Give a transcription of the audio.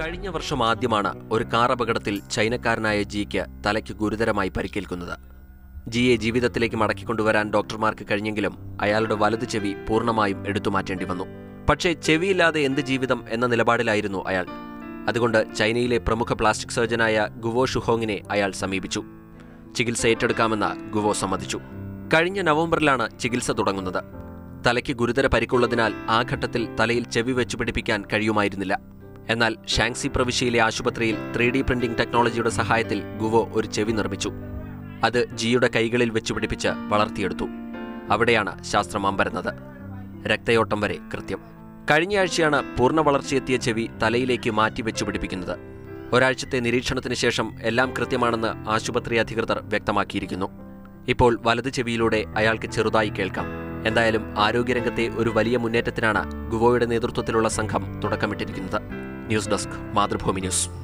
കഴിഞ്ഞ വർഷം ആദ്യമാണ് ഒരു കാർ അപകടത്തിൽ ചൈനക്കാരനായ ജിക്ക് തലയ്ക്ക് ഗുരുതരമായി പരിക്കേൽക്കുന്നത് ജിയെ ജീവിതത്തിലേക്ക് മടക്കിക്കൊണ്ടുവരാൻ ഡോക്ടർമാർക്ക് കഴിഞ്ഞെങ്കിലും അയാളുടെ വലതു ചെവി പൂർണ്ണമായും എടുത്തുമാറ്റേണ്ടി വന്നു പക്ഷേ ചെവിയില്ലാതെ എന്ത് ജീവിതം എന്ന നിലപാടിലായിരുന്നു അയാൾ അതുകൊണ്ട് ചൈനയിലെ പ്രമുഖ പ്ലാസ്റ്റിക് സർജനായ ഗുവോ ഷുഹോങ്ങിനെ അയാൾ സമീപിച്ചു ചികിത്സ ഏറ്റെടുക്കാമെന്ന് ഗുവോ സമ്മതിച്ചു കഴിഞ്ഞ നവംബറിലാണ് ചികിത്സ തുടങ്ങുന്നത് തലയ്ക്ക് ഗുരുതര പരിക്കുള്ളതിനാൽ ആ ഘട്ടത്തിൽ തലയിൽ ചെവി വെച്ച് പിടിപ്പിക്കാൻ കഴിയുമായിരുന്നില്ല എന്നാൽ ഷാങ്സി പ്രവിശ്യയിലെ ആശുപത്രിയിൽ ത്രീ ഡി പ്രിന്റിംഗ് ടെക്നോളജിയുടെ സഹായത്തിൽ ഗുവോ ഒരു ചെവി നിർമ്മിച്ചു അത് ജിയുടെ കൈകളിൽ വെച്ച് പിടിപ്പിച്ച് വളർത്തിയെടുത്തു അവിടെയാണ് ശാസ്ത്രം അമ്പരുന്നത് രക്തയോട്ടം വരെ കൃത്യം കഴിഞ്ഞയാഴ്ചയാണ് പൂർണ്ണ വളർച്ചയെത്തിയ ചെവി തലയിലേക്ക് മാറ്റി വെച്ച് പിടിപ്പിക്കുന്നത് ഒരാഴ്ചത്തെ നിരീക്ഷണത്തിന് ശേഷം എല്ലാം കൃത്യമാണെന്ന് ആശുപത്രി അധികൃതർ വ്യക്തമാക്കിയിരിക്കുന്നു ഇപ്പോൾ വലത് ചെവിയിലൂടെ അയാൾക്ക് ചെറുതായി കേൾക്കാം എന്തായാലും ആരോഗ്യരംഗത്തെ ഒരു വലിയ മുന്നേറ്റത്തിനാണ് ഗുവോയുടെ നേതൃത്വത്തിലുള്ള സംഘം തുടക്കമിട്ടിരിക്കുന്നത് ന്യൂസ് ഡെസ്ക് മാതൃഭൂമി ന്യൂസ്